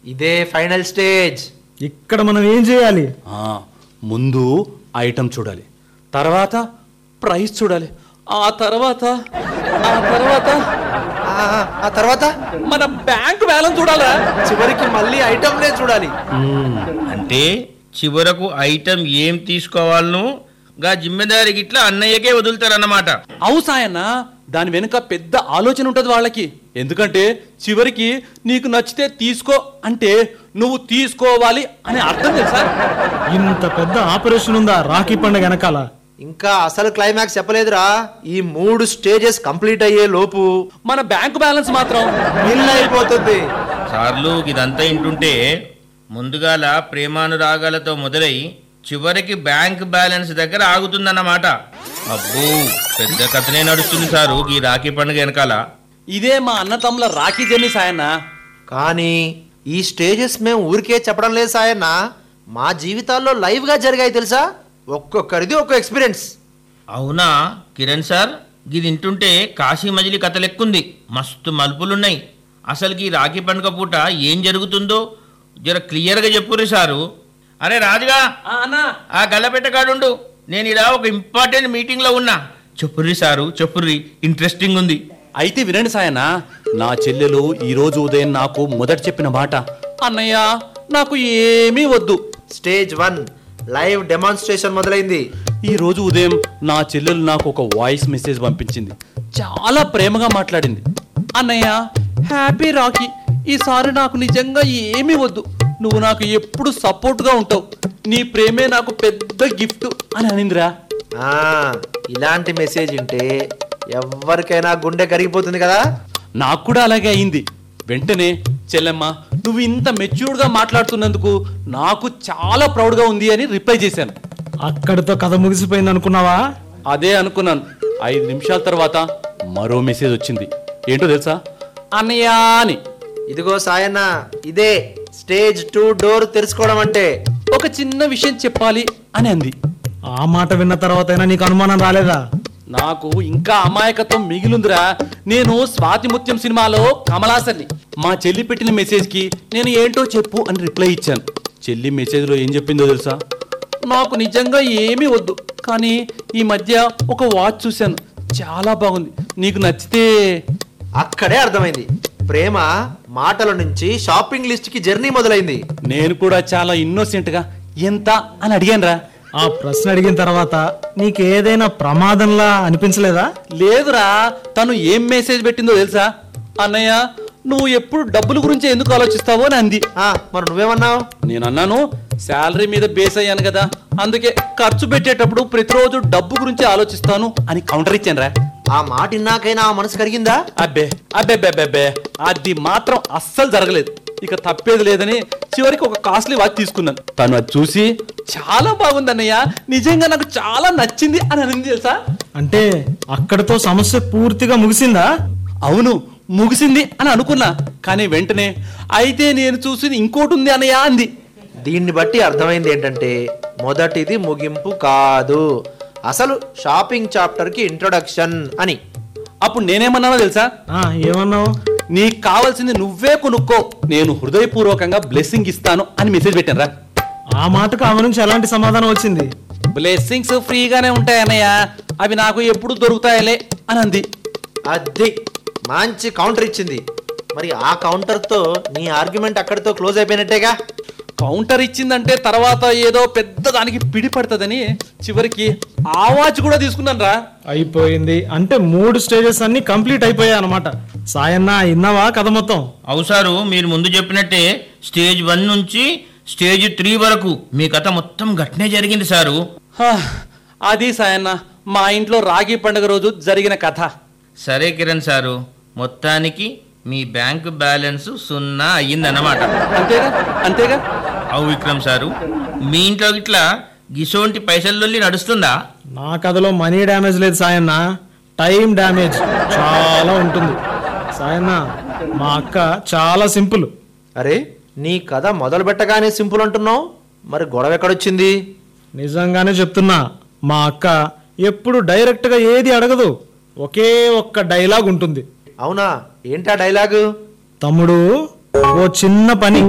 ఇదే final stage ఇక్కడ మనం ఏం చేయాలి ఆ, ముందు ఐటమ్ చూడాలి తర్వాత ప్రైస్ చూడాలి ఆ తర్వాత ఆ తర్వాత ఆ, ఆ తర్వాత మన బ్యాంక్ బ్యాలెన్స్ చూడాలా చివరికి మళ్ళీ ఐటమ్లే చూడాలి అంటే చివరకు ఐటమ్ ఏం తీసుకోవాలను గా జిమ్మెదారికి ఇట్లా అన్నయ్యకే వదులుతారన్నమాట అవు సాయన్న దాని వెనుక పెద్ద ఆలోచన ఉంటుంది వాళ్ళకి ఎందుకంటే చివరికి నీకు నచ్చితే తీసుకో అంటే నువ్వు తీసుకోవాలి అనే అర్థం తెలుసా ఇంత పెద్ద ఆపరేషన్ ఉందా రాఖీ పండుగ వెనకాల ఇంకా అసలు క్లైమాక్స్ చెప్పలేదురా ఈ మూడు స్టేజెస్ కంప్లీట్ అయ్యే లోపు మన బ్యాంక్ బ్యాలెన్స్ మాత్రం నిల్ అయిపోతుంది సార్లు ఇదంతా ఇంటుంటే ముందుగాల ప్రేమానురాగాలతో మొదలై చివరికి బ్యాంక్ బ్యాలెన్స్ దగ్గర ఆగుతుందన్నమాట అబ్బో పెద్ద కథనే నడుస్తుంది సారు ఈ రాఖీ పండుగ వెనకాల ఇదే మా అన్నతమ్ముల రాఖీ జర్నీ సాయన్న కానీ ఈ స్టేజెస్ మేము ఊరికే చెప్పడం లేదు సాయన్న మా జీవితాల్లో లైవ్ గా జరిగాయి తెలుసా ఒక్కొక్కరిది ఒక్కో ఎక్స్పీరియన్స్ అవునా కిరణ్ సార్ ఇది వింటుంటే కాశీ మజిలీ కథ లెక్కుంది మస్తు మలుపులున్నాయి అసలుకి ఈ రాఖీ పండుగ పూట ఏం జరుగుతుందో జర క్లియర్గా చెప్పుర్రి సారు అరే రాజుగా ఆ, అన్నా ఆ గల్లపెట్టగాడుండు నేను ఇలా ఒక ఇంపార్టెంట్ మీటింగ్లో ఉన్నా చెప్పుర్రి సారు చెప్పుర్రి ఇంట్రెస్టింగ్ ఉంది అయితే వినండి సాయన్న నా చెల్లెలు ఈ రోజు ఉదయం నాకు మొదట చెప్పిన మాట అన్నయ్య నాకు ఏమీ వద్దు స్టేజ్ వన్ లైవ్ డెమాన్స్ట్రేషన్ మొదలైంది ఈ రోజు ఉదయం నా చెల్లెలు నాకు ఒక వాయిస్ మెసేజ్ పంపించింది చాలా ప్రేమగా మాట్లాడింది అన్నయ్య హ్యాపీ రాఖీ ఈసారి నాకు నిజంగా ఏమీ వద్దు నువ్వు నాకు ఎప్పుడు సపోర్ట్గా ఉంటావు నీ ప్రేమే నాకు పెద్ద గిఫ్ట్ అని అనిందిరా ఆ, ఇలాంటి మెసేజ్ ఉంటే ఎవరికైనా గుండె కరిగిపోతుంది కదా నాకు కూడా అలాగే అయింది వెంటనే చెల్లెమ్మ నువ్వు ఇంత మెచ్యూర్డ్గా మాట్లాడుతున్నందుకు నాకు చాలా ప్రౌడ్గా ఉంది అని రిప్లై చేశాను అక్కడితో కథ ముగిసిపోయింది అనుకున్నావా అదే అనుకున్నాను ఐదు నిమిషాల తర్వాత మరో మెసేజ్ వచ్చింది ఏంటో తెలుసా అన్నయ్య అని ఇదిగో సాయన్న ఇదే స్టేజ్ టూ డోర్ తెరుచుకోవడం అంటే ఒక చిన్న విషయం చెప్పాలి అని అంది ఆ మాట విన్న తర్వాత అయినా నీకు అనుమానం రాలేదా నాకు ఇంకా అమాయకత్వం మిగిలిందిరా నేను స్వాతి ముత్యం సినిమాలో కమలాసన్ని మా చెల్లి పెట్టిన మెసేజ్కి నేను ఏంటో చెప్పు అని రిప్లై ఇచ్చాను చెల్లి మెసేజ్లో ఏం చెప్పిందో తెలుసా నాకు నిజంగా ఏమీ వద్దు కానీ ఈ మధ్య ఒక వాచ్ చూశాను చాలా బాగుంది నీకు నచ్చితే అక్కడే అర్థమైంది ప్రేమ మాటల నుంచి షాపింగ్ లిస్ట్ కి జర్నీ మొదలైంది నేను కూడా చాలా ఇన్నోసెంట్గా ఎంత అని అడిగానురా ఆ ప్రశ్న అడిగిన తర్వాత నీకు ఏదైనా ప్రమాదంలా అనిపించలేదా లేదురా తను ఏం మెసేజ్ పెట్టిందో తెలుసా అన్నయ్య నువ్వు ఎప్పుడు డబ్బుల గురించి ఎందుకు ఆలోచిస్తావో అని అంది ఆ, మరి నువ్వేమన్నావు నేను అన్నాను శాలరీ మీద బేస్ అయ్యాను కదా అందుకే ఖర్చు పెట్టేటప్పుడు ప్రతిరోజు డబ్బు గురించి ఆలోచిస్తాను అని కౌంటర్ ఇచ్చాను రా ఆ మాట ఇన్నాకైనా ఆ మనసు కరిగిందా అబ్బే అబ్బే అబ్బే అబ్బే అది మాత్రం అస్సలు జరగలేదు ఇక తప్పేది లేదని చివరికి ఒక కాస్ట్లీ వాచ్ తీసుకున్నాను తను అది చూసి చాలా బాగుంది అన్నయ్య నిజంగా నాకు చాలా నచ్చింది అని అనింది తెలుసా అంటే అక్కడితో సమస్య పూర్తిగా ముగిసిందా అవును ముగిసింది అని అనుకున్నా కానీ వెంటనే అయితే నేను చూసింది ఇంకోటి ఉంది అన్నయ్య అంది దీన్ని బట్టి అర్థమైంది ఏంటంటే మొదటిది ముగింపు కాదు అసలు షాపింగ్ చాప్టర్ కి ఇంట్రొడక్షన్ అని అప్పుడు నేనేమన్నానో తెలుసా ఆ ఏమన్నావు నీకు కావాల్సింది నువ్వే కొనుక్కో నేను హృదయపూర్వకంగా బ్లెస్సింగ్ ఇస్తాను అని మెసేజ్ పెట్టాను రా ఆ మాటకు ఆమె నుంచి ఎలాంటి సమాధానం వచ్చింది బ్లెస్సింగ్స్ ఫ్రీగానే ఉంటాయి అన్నయ్య అవి నాకు ఎప్పుడు దొరుకుతాయలే అని అంది అది మంచి కౌంటర్ ఇచ్చింది మరి ఆ కౌంటర్ తో నీ ఆర్గ్యుమెంట్ అక్కడితో క్లోజ్ అయిపోయినట్టేగా కౌంటర్ ఇచ్చిందంటే తర్వాత ఏదో పెద్ద దానికి పిడి పడుతుందని చివరికి ఆ వాచ్ కూడా తీసుకున్నాను రా అయిపోయింది అంటే మూడు స్టేజెస్ అన్ని కంప్లీట్ అయిపోయాయి అనమాట సాయన్న ఇన్నావా కథ మొత్తం అవుసారు మీరు ముందు చెప్పినట్టే స్టేజ్ వన్ నుంచి స్టేజ్ త్రీ వరకు మీ కథ మొత్తం గట్నే జరిగింది సారు హా, అది సాయన్న మా ఇంట్లో రాగి పండుగ రోజు జరిగిన కథ సరే కిరణ్ సారు మొత్తానికి మీ బ్యాంక్ బ్యాలెన్స్ సున్నా అయ్యిందన్నమాట అంతేగా అంతేగా అవు విక్రమ్ సారు మీ ఇంట్లో ఇట్లా గిసోంటి పైసల్లోల్లి నడుస్తుందా నా కథలో మనీ డ్యామేజ్ లేదు సాయన్న టైం డ్యామేజ్ చాలా ఉంటుంది సాయన్న మా అక్క చాలా సింపుల్ అరే నీ కథ మొదలు పెట్టగానే సింపుల్ అంటున్నావు మరి గొడవ ఎక్కడొచ్చింది నిజంగానే చెప్తున్నా మా అక్క ఎప్పుడు డైరెక్ట్గా ఏది అడగదు ఒకే ఒక్క డైలాగ్ ఉంటుంది అవునా ఏంటా డైలాగు తమ్ముడు ఓ చిన్న పని